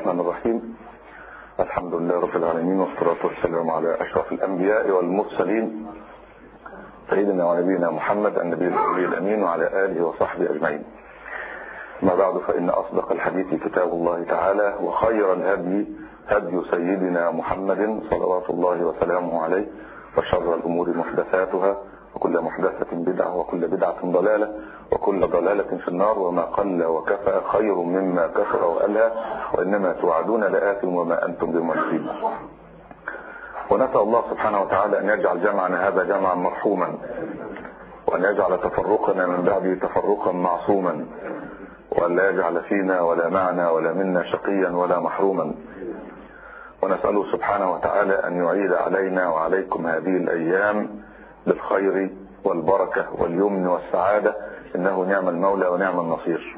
الرحمن الرحيم الحمد لله رب العالمين والصلاة والسلام على أشرف الأنبياء والمرسلين سيدنا ونبينا محمد النبي الأولي الأمين وعلى آله وصحبه أجمعين ما بعد فإن أصدق الحديث كتاب الله تعالى وخير الهدي هدي سيدنا محمد صلوات الله وسلامه عليه وشر الأمور محدثاتها وكل محدثة بدعة وكل بدعة ضلالة وكل ضلالة في النار وما قل وكفى خير مما كثر وألهى وإنما توعدون لآثم وما أنتم بمعجزين ونسأل الله سبحانه وتعالى أن يجعل جمعنا هذا جمعا مرحوما وأن يجعل تفرقنا من بعده تفرقا معصوما وأن لا يجعل فينا ولا معنا ولا منا شقيا ولا محروما ونسأله سبحانه وتعالى أن يعيد علينا وعليكم هذه الأيام بالخير والبركة واليمن والسعادة إنه نعم المولى ونعم النصير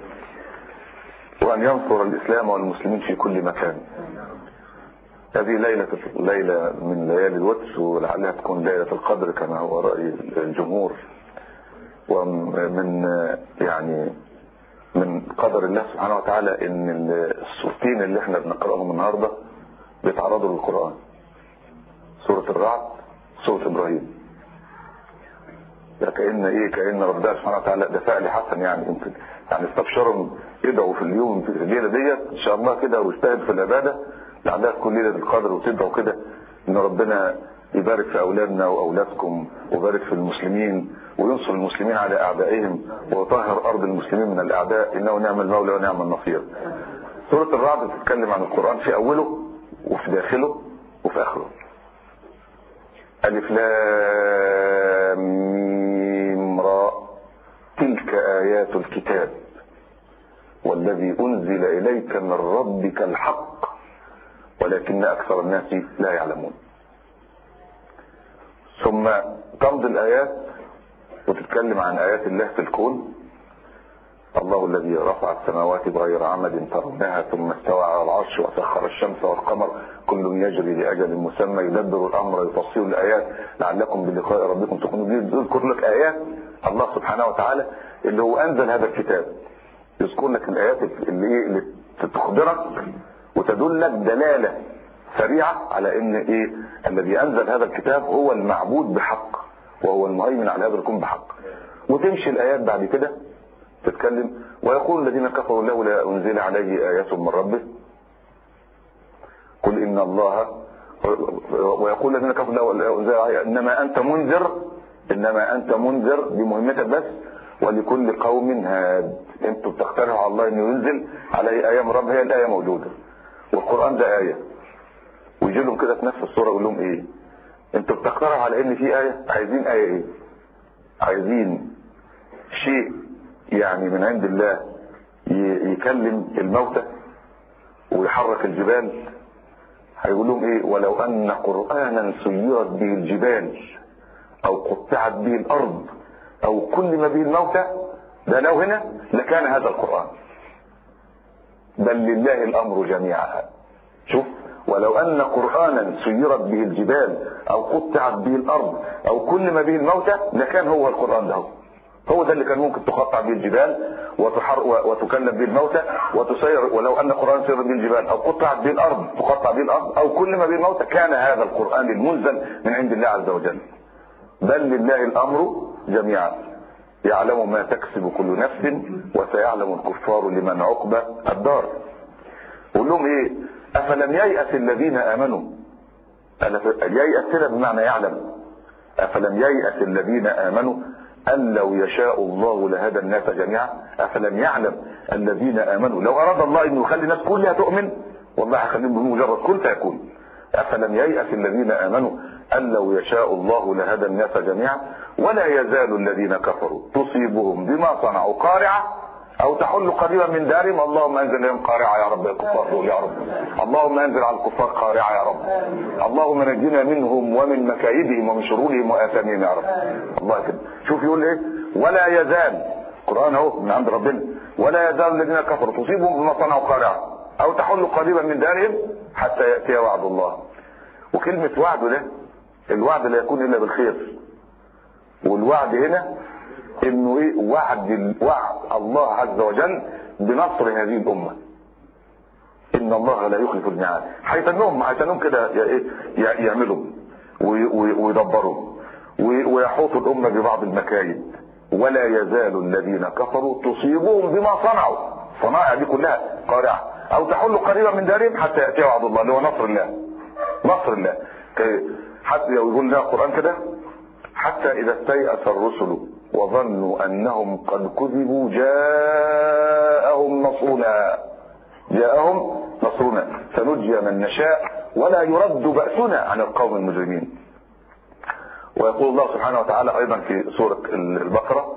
وأن ينصر الإسلام والمسلمين في كل مكان هذه ليلة ليلة من ليالي الوتر ولعلها تكون ليلة القدر كما هو رأي الجمهور ومن يعني من قدر الله سبحانه وتعالى ان السورتين اللي احنا بنقرأهم النهاردة بيتعرضوا للقرآن سورة الرعد سورة ابراهيم ده كأن ايه كأن ربنا سبحانه وتعالى ده فعل حسن يعني يمكن يعني استبشروا ادعوا في اليوم في الليلة ديت ان شاء الله كده واجتهد في العبادة لعلها تكون ليلة القدر وتدعوا كده ان ربنا يبارك في اولادنا واولادكم ويبارك في المسلمين وينصر المسلمين على اعدائهم ويطهر ارض المسلمين من الاعداء انه نعم المولى ونعم النصير سورة الرعد بتتكلم عن القرآن في اوله وفي داخله وفي اخره الف لام ميم راء تلك ايات الكتاب والذي انزل اليك من ربك الحق ولكن اكثر الناس لا يعلمون ثم تمضي الايات وتتكلم عن ايات الله في الكون الله الذي رفع السماوات بغير عمد ترونها ثم استوى على العرش وسخر الشمس والقمر كل يجري لاجل مسمى يدبر الامر يفصل الايات لعلكم بلقاء ربكم تكونوا يذكر لك ايات الله سبحانه وتعالى اللي هو انزل هذا الكتاب يذكر لك الايات اللي ايه اللي تخبرك وتدلك دلاله سريعه على ان ايه الذي انزل هذا الكتاب هو المعبود بحق وهو المهيمن على هذا الكون بحق وتمشي الايات بعد كده تتكلم ويقول الذين كفروا لولا انزل عليه ايات من ربه قل ان الله ويقول الذين كفروا لولا انزل عليه انما انت منذر انما انت منذر بمهمتك بس ولكل قوم هاد انتوا بتقترحوا على الله انه ينزل عليه ايه من رب هي الايه موجوده والقران ده ايه ويجي لهم كده في نفس الصوره يقول لهم ايه انتوا بتقترحوا على ان في ايه عايزين ايه ايه عايزين شيء يعني من عند الله يكلم الموتى ويحرك الجبال هيقول لهم ايه ولو ان قرانا سيرت به الجبال او قطعت به الارض او كلم به الموتى ده لو هنا لكان هذا القران بل لله الامر جميعا شوف ولو ان قرانا سيرت به الجبال او قطعت به الارض او كلم به الموتى لكان هو القران ده هو ده اللي كان ممكن تقطع به الجبال وتحر وتكلم به الموتى وتسير ولو ان قران سيرت به الجبال او قطعت به الارض تقطع به الارض او كلم به الموتى كان هذا القران المنزل من عند الله عز وجل بل لله الامر جميعا يعلم ما تكسب كل نفس وسيعلم الكفار لمن عقبى الدار قول لهم ايه افلم ييأس الذين امنوا ييأس هنا بمعنى يعلم افلم ييأس الذين امنوا ان لو يشاء الله لهدى الناس جميعا افلم يعلم الذين امنوا لو اراد الله انه يخلي الناس كلها تؤمن والله هيخليهم بمجرد كن فيكون افلم ييأس الذين امنوا ان لو يشاء الله لهدى الناس جميعا ولا يزال الذين كفروا تصيبهم بما صنعوا قارعه او تحل قريبا من دارهم اللهم انزل لهم قارعه يا رب الكفار دول يا رب اللهم انزل على الكفار قارعه يا رب اللهم نجنا منهم ومن مكايدهم ومن شرورهم واثامهم يا رب الله كده شوف يقول ايه ولا يزال القران اهو من عند ربنا ولا يزال الذين كفروا تصيبهم بما صنعوا قارعه او تحل قريبا من دارهم حتى ياتي وعد الله وكلمه وعد ده الوعد لا يكون الا بالخير والوعد هنا انه ايه وعد وعد الله عز وجل بنصر هذه الامه ان ان الله لا يخلف الميعاد هيتنهم هيتنهم كده ي- ي- يعملوا وي- وي- ويدبروا وي- ويحوطوا الامه ببعض المكايد ولا يزال الذين كفروا تصيبهم بما صنعوا صنائع دي كلها قارعه او تحل قريبا من دارهم حتى ياتي وعد الله اللي هو نصر الله نصر الله ك- حتى يقول لنا القران كده حتى اذا استيأس الرسل وظنوا انهم قد كذبوا جاءهم نصرنا جاءهم نصرنا فنجي من نشاء ولا يرد بأسنا عن القوم المجرمين ويقول الله سبحانه وتعالى ايضا في سورة البقرة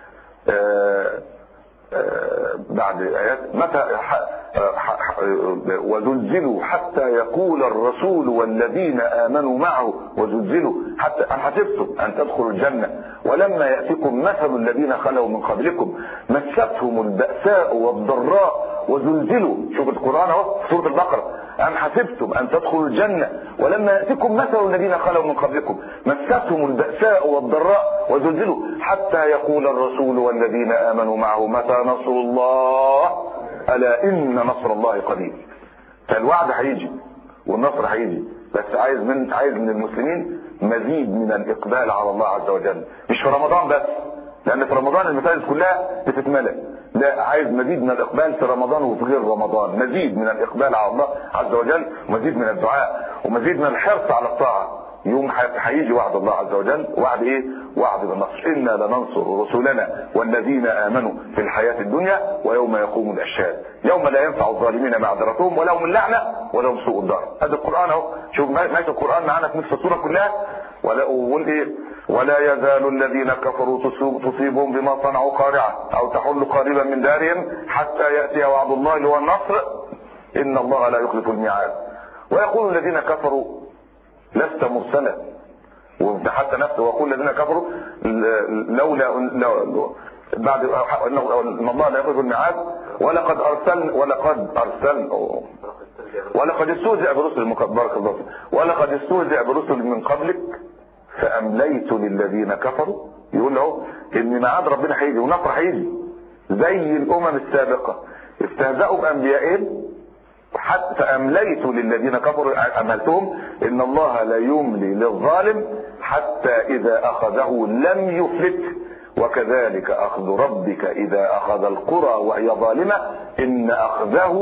آه، آه، بعد ايات متى ح- ح- ح- وزلزلوا حتى يقول الرسول والذين امنوا معه وزلزلوا حتى ام حسبتم ان تدخلوا الجنه ولما ياتكم مثل الذين خلوا من قبلكم مستهم الباساء والضراء وزلزلوا شوف القران اهو في سوره البقره أم حسبتم أن تدخلوا الجنة ولما يأتكم مثل الذين خلوا من قبلكم مستهم البأساء والضراء وزلزلوا حتى يقول الرسول والذين آمنوا معه متى نصر الله ألا إن نصر الله قريب فالوعد هيجي والنصر هيجي بس عايز من عايز من المسلمين مزيد من الإقبال على الله عز وجل مش في رمضان بس لأن في رمضان المساجد كلها بتتملأ لا عايز مزيد من الاقبال في رمضان وفي غير رمضان مزيد من الاقبال على الله عز وجل ومزيد من الدعاء ومزيد من الحرص على الطاعه يوم هيجي وعد الله عز وجل وعد ايه وعد بالنصر انا لننصر رسلنا والذين امنوا في الحياه الدنيا ويوم يقوم الاشهاد يوم لا ينفع الظالمين معذرتهم ولهم اللعنه ولهم سوء الدار هذا القران اهو شوف ماشي القران معانا في نصف السوره كلها ولا وقول ايه ولا يزال الذين كفروا تصيبهم بما صنعوا قارعة او تحل قريبا من دارهم حتى يأتي وعد الله اللي هو النصر ان الله لا يخلف الميعاد ويقول الذين كفروا لست مرسلا وحتى نفسه ويقول الذين كفروا لولا لو بعد ان الله لا يخلف الميعاد ولقد ارسلنا ولقد ارسلنا ولقد استهزئ برسل من بارك الله ولقد استهزئ برسل من قبلك فامليت للذين كفروا يقول له ان ميعاد ربنا هيجي ونصر هيجي زي الامم السابقه استهزأوا بانبيائهم حتى امليت للذين كفروا املتهم ان الله لا يملي للظالم حتى اذا اخذه لم يفلته وكذلك اخذ ربك اذا اخذ القرى وهي ظالمه ان اخذه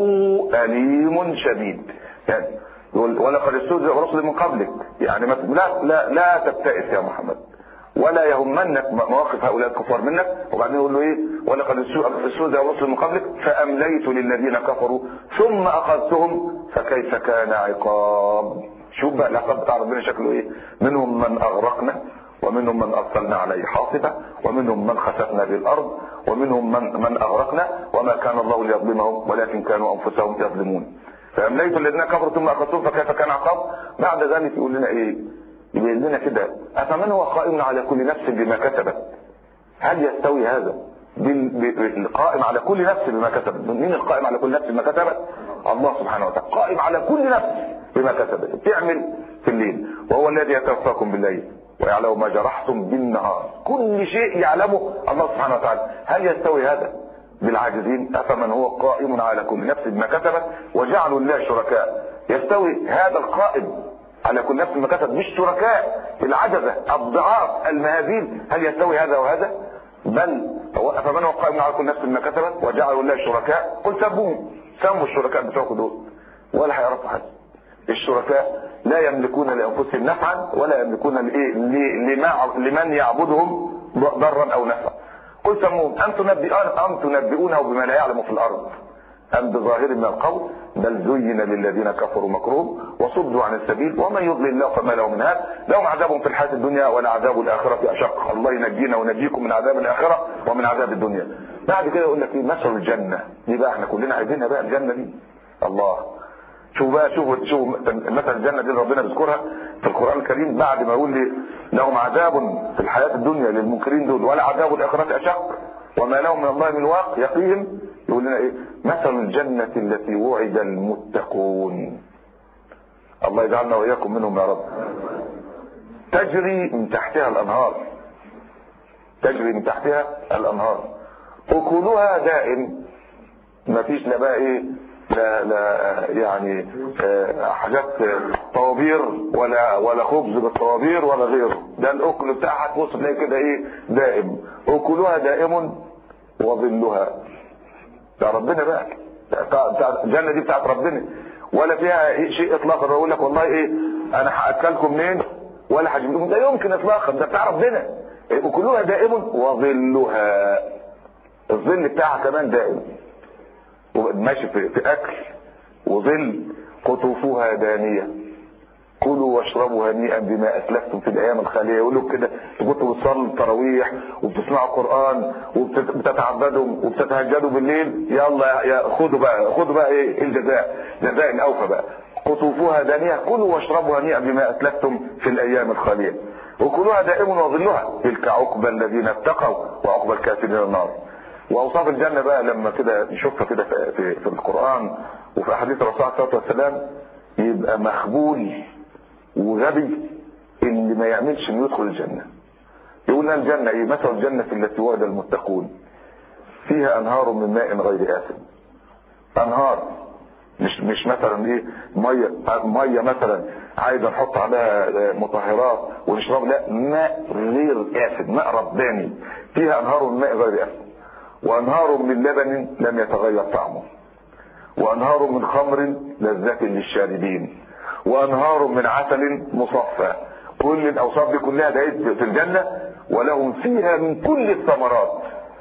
اليم شديد يعني يقول ولقد استهزئ برسل من قبلك يعني ما لا لا لا تبتئس يا محمد ولا يهمنك مواقف هؤلاء الكفار منك وبعدين يقول له ايه ولقد استهزئ برسل من قبلك فامليت للذين كفروا ثم اخذتهم فكيف كان عقاب شوف بقى العقاب بتاع ربنا شكله ايه منهم من اغرقنا ومنهم من ارسلنا عليه حاصبه ومنهم من خسفنا بالارض ومنهم من من اغرقنا وما كان الله ليظلمهم ولكن كانوا انفسهم يظلمون فامليت الذين كفروا ثم اخذتهم فكيف كان عقاب بعد ذلك يقول لنا ايه يبين لنا كده افمن هو قائم على كل نفس بما كسبت هل يستوي هذا القائم على كل نفس بما كسبت مين القائم على كل نفس بما كسبت الله سبحانه وتعالى قائم على كل نفس بما كسبت بتعمل في الليل وهو الذي يتوفاكم بالليل ويعلم ما جرحتم بالنهار كل شيء يعلمه الله سبحانه وتعالى هل يستوي هذا بالعاجزين افمن هو قائم على كل نفس بما كسبت وجعلوا الله شركاء يستوي هذا القائم على كل نفس بما كسبت مش شركاء العجزه الضعاف المهازيل هل يستوي هذا وهذا بل هو افمن هو قائم على كل نفس بما كسبت وجعلوا الله شركاء قل سبوهم سموا الشركاء بتوعكم دول ولا هيعرفوا حاجه الشركاء لا يملكون لانفسهم نفعا ولا يملكون لايه لمن يعبدهم ضرا او نفعا قل سموهم ام تنبئون ام تنبئونه بما لا يعلم في الارض ام بظاهر من القول بل زين للذين كفروا مكروه وصدوا عن السبيل ومن يضلل الله فما له من هاد لهم عذاب في الحياه الدنيا ولعذاب الاخره اشق الله ينجينا ونجيكم من عذاب الاخره ومن عذاب الدنيا بعد كده يقول لك ايه مثل الجنه دي بقى احنا كلنا عايزينها بقى الجنه دي الله شوف بقى شوف شوف مثل الجنه دي اللي ربنا بيذكرها في القران الكريم بعد ما يقول لي لهم عذاب في الحياه الدنيا للمنكرين دول ولا عذاب الاخره اشق وما لهم من الله من واق يقيهم يقول لنا ايه مثل الجنه التي وعد المتقون الله يجعلنا واياكم منهم يا رب تجري من تحتها الانهار تجري من تحتها الانهار اكلها دائم ما فيش لا بقى ايه لا لا يعني آه، حاجات طوابير ولا ولا خبز بالطوابير ولا غيره ده الاكل بتاعها تبص تلاقي كده ايه دائم اكلها دائم وظلها بتاع ربنا بقى بتاع الجنه دي بتاعت ربنا ولا فيها إيه شيء اطلاقا بقول لك والله ايه انا هاكلكم منين ولا هجيب لكم لا يمكن اطلاقا ده بتاع ربنا اكلها دائم وظلها الظل بتاعها كمان دائم ماشي في, في اكل وظل قطوفها دانيه كلوا واشربوا هنيئا بما اسلفتم في الايام الخاليه يقولوا كده كنتوا بتصلوا التراويح وبتسمعوا قران وبتتعبدوا وبتتهجدوا بالليل يلا يا خدوا بقى خدوا بقى ايه الجزاء جزاء الاوفى بقى قطوفها دانيه كلوا واشربوا هنيئا بما اسلفتم في الايام الخاليه وكلوها دائم وظلها تلك عقبى الذين اتقوا وعقبى الكافرين النار واوصاف الجنه بقى لما كده نشوفها كده في, في, في القران وفي احاديث الرسول عليه الصلاه والسلام يبقى مخبول وغبي اللي ما يعملش انه يدخل الجنه يقول لنا الجنه ايه مثل الجنه التي وعد المتقون فيها انهار من ماء غير آسن انهار مش مش مثلا ايه ميه ميه مثلا عايز نحط عليها مطهرات ونشرب لا ماء غير آسن ماء رباني فيها انهار من ماء غير آسن وانهار من لبن لم يتغير طعمه وانهار من خمر لذة للشاربين وانهار من عسل مصفى كل الاوصاف دي كلها دقيت في الجنة ولهم فيها من كل الثمرات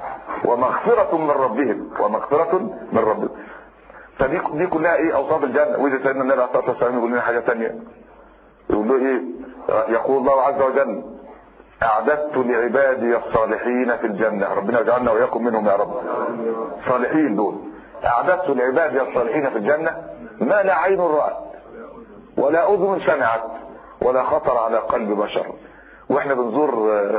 ومغفرة من ربهم ومغفرة من ربهم فدي دي كلها ايه اوصاف الجنة واذا سيدنا النبي عليه الصلاة والسلام يقول لنا حاجة ثانية يقول له ايه يقول الله عز وجل اعددت لعبادي الصالحين في الجنة ربنا يجعلنا واياكم منهم يا رب صالحين دول اعددت لعبادي الصالحين في الجنة ما لا عين رأت ولا اذن سمعت ولا خطر على قلب بشر واحنا بنزور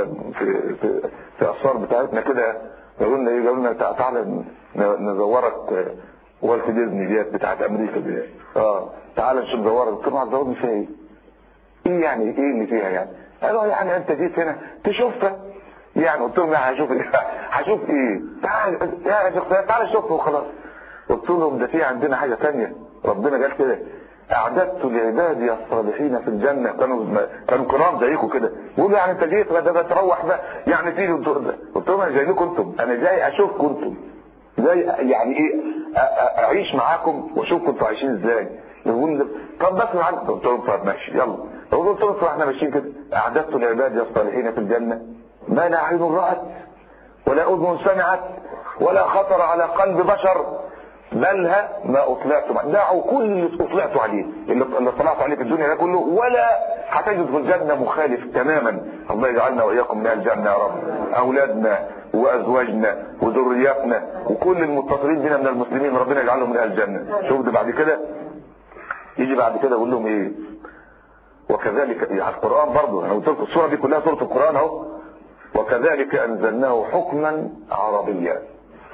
في في في اسفار بتاعتنا كده يقولوا لنا ايه يقولوا لنا تعالى نزورك والت ديزني ديت بتاعت امريكا دي اه تعالى نشوف زورك قلت لهم هتزورني فيها ايه؟ ايه يعني ايه اللي فيها يعني؟ قالوا يعني انت جيت هنا تشوفها يعني قلت لهم يعني هشوف ايه؟ هشوف ايه؟ تعال يا شيخ تعالى شوفها وخلاص قلت لهم ده في عندنا حاجه ثانيه ربنا قال كده اعددت لعبادي الصالحين في الجنه كانوا كانوا كرام زيكم كده بيقولوا يعني انت جيت ده تروح بقى يعني تيجي قلت لهم انا جاي لكم انتم انا جاي اشوفكم انتم زي يعني ايه اعيش معاكم واشوف كنتوا عايشين ازاي يقول طب بس معاك قلت لهم طب ماشي يلا قلت لهم احنا ماشيين كده اعددت لعبادي الصالحين في الجنه ما لا عين رأت ولا اذن سمعت ولا خطر على قلب بشر بلها ما اطلعتم دعوا كل اللي اطلعتوا عليه اللي طلعتوا عليه في الدنيا ده كله ولا هتجد في الجنه مخالف تماما الله يجعلنا واياكم من الجنه يا رب اولادنا وازواجنا وذرياتنا وكل المتصلين بنا من المسلمين ربنا يجعلهم من اهل الجنه شوف ده بعد كده يجي بعد كده يقول لهم ايه وكذلك يعني القران برضه انا قلت لكم السوره دي كلها سوره القران اهو وكذلك انزلناه حكما عربيا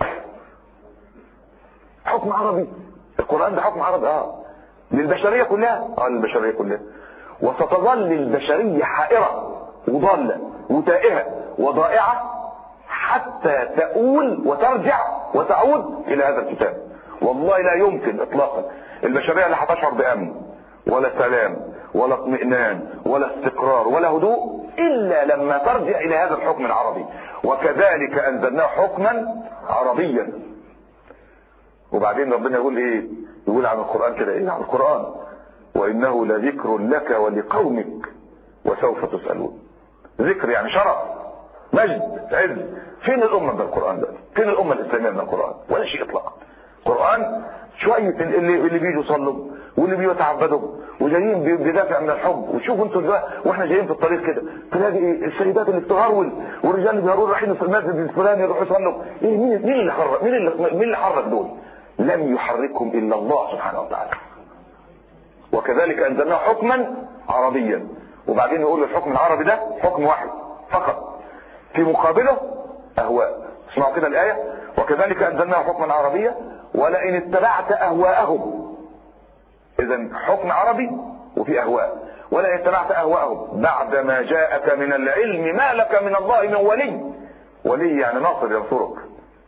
حكم عربي القران ده حكم عربي اه للبشريه كلها اه للبشريه كلها وستظل البشريه حائره وضاله وتائهه وضائعه حتى تؤول وترجع وتعود الى هذا الكتاب والله لا يمكن اطلاقا البشريه لا هتشعر بامن ولا سلام ولا اطمئنان ولا استقرار ولا هدوء الا لما ترجع الى هذا الحكم العربي وكذلك انزلناه حكما عربيا وبعدين ربنا يقول ايه يقول عن القران كده ايه عن القران وانه لذكر لك ولقومك وسوف تسالون ذكر يعني شرف مجد عز فين الامه من القران ده فين الامه الاسلاميه من القران ولا شيء اطلاقا القران شويه اللي اللي بيجوا يصلوا واللي بيجوا يتعبدوا وجايين بيدافع من الحب وشوفوا انتوا دلوقتي واحنا جايين في الطريق كده تلاقي إيه السيدات اللي بتهرول والرجال اللي بيهرولوا رايحين في المسجد الفلاني يروحوا يصلوا ايه مين مين اللي حرك مين اللي مين اللي حرك دول؟ لم يحركهم الا الله سبحانه وتعالى وكذلك انزلناه حكما عربيا وبعدين يقول الحكم العربي ده حكم واحد فقط في مقابله اهواء اسمعوا كده الايه وكذلك انزلناه حكما عربيا ولئن اتبعت اهواءهم اذا حكم عربي وفي اهواء ولئن اتبعت اهواءهم بعد ما جاءك من العلم ما لك من الله من ولي ولي يعني ناصر ينصرك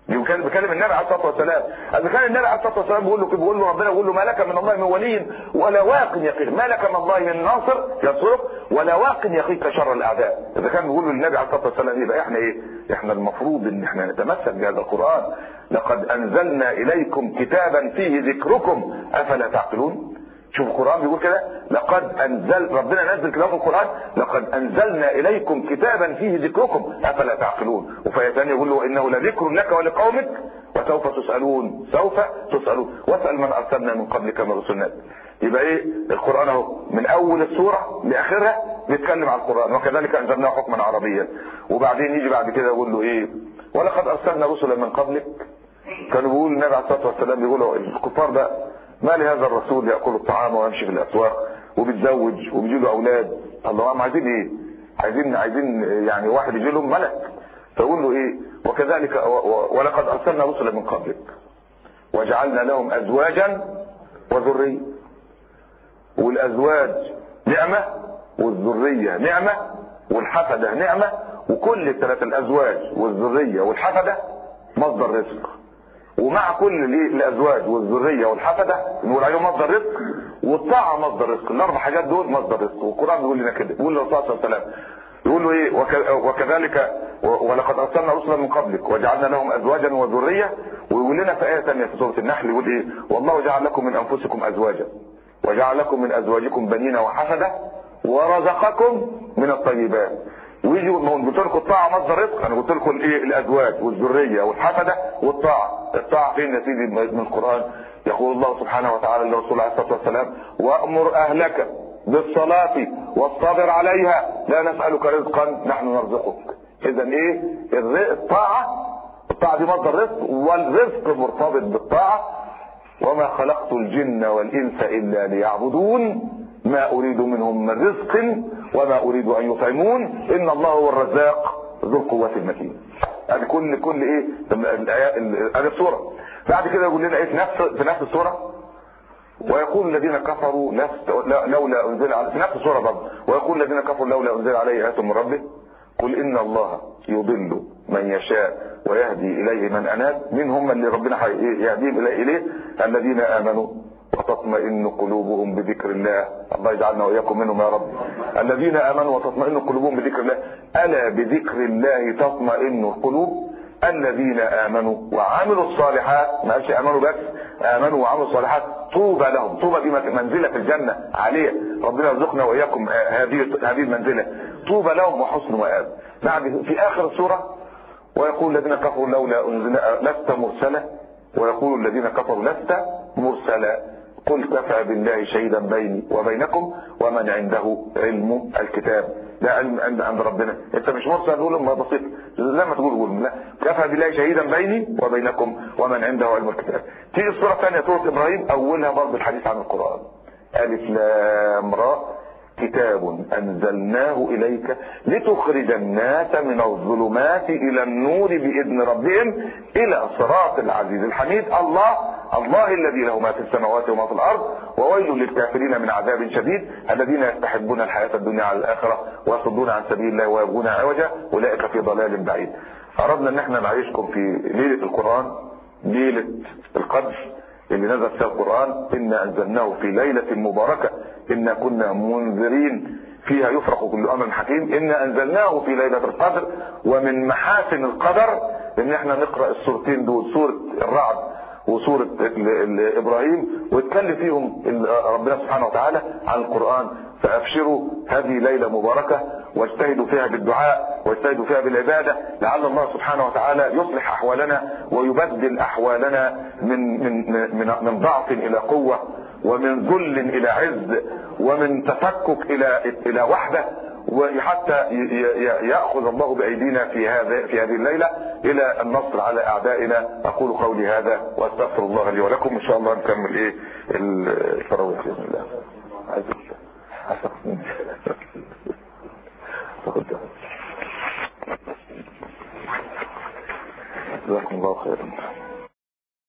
كان بيكلم النبي عليه الصلاه والسلام اذا كان النبي عليه الصلاه والسلام بيقول له بيقول له ربنا بيقول له ما لك من الله من ولي ولا واق يقيك ما لك من الله من ناصر ينصرك ولا واق يقيك شر الاعداء اذا كان بيقول له النبي عليه الصلاه والسلام يبقى احنا ايه احنا المفروض ان احنا نتمسك بهذا القران لقد انزلنا اليكم كتابا فيه ذكركم افلا تعقلون شوف القرآن بيقول كده لقد أنزل ربنا نزل كتاب القرآن لقد أنزلنا إليكم كتابا فيه ذكركم أفلا تعقلون وفي ثانية يقول له إنه لذكر لك ولقومك وسوف تسألون سوف تسألون واسأل من أرسلنا من قبلك من رسلنا يبقى ايه القرآن اهو من اول السورة لاخرها بيتكلم عن القرآن وكذلك انزلناه حكما عربيا وبعدين يجي بعد كده يقول له ايه ولقد ارسلنا رسلا من قبلك كانوا بيقولوا النبي عليه الصلاه والسلام بيقولوا الكفار ده ما لهذا الرسول ياكل الطعام ويمشي في الاسواق وبيتزوج وبيجي له اولاد الله هم عايزين ايه عايزين عايزين يعني واحد يجي لهم ملك فيقول له ايه وكذلك ولقد ارسلنا رسلا من قبلك وجعلنا لهم ازواجا وذريه والازواج نعمه والذريه نعمه والحفده نعمه وكل الثلاث الازواج والذريه والحفده مصدر رزق ومع كل الازواج والذريه والحفده نقول عليهم مصدر رزق والطاعه مصدر رزق الاربع حاجات دول مصدر رزق والقران بيقول لنا كده بيقول للرسول صلى الله عليه وسلم يقول له ايه وكذلك ولقد ارسلنا رسلا من قبلك وجعلنا لهم ازواجا وذريه ويقول لنا في ايه ثانيه في سوره النحل يقول ايه والله جعل لكم من انفسكم ازواجا وجعل لكم من ازواجكم بنين وحفده ورزقكم من الطيبات ويجي ما قلت لكم الطاعه مصدر رزق انا قلت لكم ايه الازواج والذريه والحفده والطاعه الطاعه فين يا سيدي من القران يقول الله سبحانه وتعالى لرسول عليه الصلاه والسلام وامر اهلك بالصلاه واصطبر عليها لا نسالك رزقا نحن نرزقك اذا ايه الطاعه الطاعه دي مصدر رزق والرزق مرتبط بالطاعه وما خلقت الجن والانس الا ليعبدون ما اريد منهم من رزق وما اريد ان يطعمون ان الله هو الرزاق ذو القوة المتين ادي كل كل ايه ادي الصورة بعد كده يقول لنا ايه في نفس في نفس الصورة ويقول الذين كفروا لست لولا انزل على في نفس الصورة برضه ويقول الذين كفروا لولا انزل عليه آية من ربه قل ان الله يضل من يشاء ويهدي اليه من اناب من هم اللي ربنا يهديهم اليه الذين امنوا وتطمئن قلوبهم بذكر الله الله يجعلنا واياكم منهم يا رب الذين امنوا وتطمئن قلوبهم بذكر الله الا بذكر الله تطمئن القلوب الذين امنوا وعملوا الصالحات ما قالش امنوا بس امنوا وعملوا الصالحات طوبى لهم طوبى دي منزله في الجنه عاليه ربنا يرزقنا واياكم هذه هذه المنزله طوبى لهم وحسن مآب بعد في اخر السوره ويقول الذين كفروا لولا انزل لست مرسلا ويقول الذين كفروا لست مرسلا قل كفى بالله شهيدا بيني وبينكم ومن عنده علم الكتاب ده علم عند عند ربنا انت مش مرسل تقول ما بسيط لما تقول قول لا كفى بالله شهيدا بيني وبينكم ومن عنده علم الكتاب تيجي السوره الثانيه سوره ابراهيم اولها برضه الحديث عن القران الف لام را كتاب انزلناه اليك لتخرج الناس من الظلمات الى النور باذن ربهم الى صراط العزيز الحميد الله الله الذي له ما في السماوات وما في الارض وويل للكافرين من عذاب شديد الذين يستحبون الحياه الدنيا على الاخره ويصدون عن سبيل الله ويبغون عوجا اولئك في ضلال بعيد اردنا ان احنا نعيشكم في ليله القران ليله القدر اللي نزل فيها القرآن إنا أنزلناه في ليلة مباركة إنا كنا منذرين فيها يفرق كل أمر حكيم إنا أنزلناه في ليلة القدر ومن محاسن القدر إن احنا نقرأ السورتين دول سورة الرعد وسورة إبراهيم ويتكلم فيهم ربنا سبحانه وتعالى عن القرآن فأبشروا هذه ليلة مباركة واجتهدوا فيها بالدعاء واجتهدوا فيها بالعبادة لعل الله سبحانه وتعالى يصلح أحوالنا ويبدل أحوالنا من, من, من, من ضعف إلى قوة ومن ذل إلى عز ومن تفكك إلى إلى وحدة وحتى ياخذ الله بايدينا في هذا في هذه الليله الى النصر على اعدائنا اقول قولي هذا واستغفر الله لي ولكم ان شاء الله نكمل ايه التراويح باذن الله عايز جزاكم الله خيرا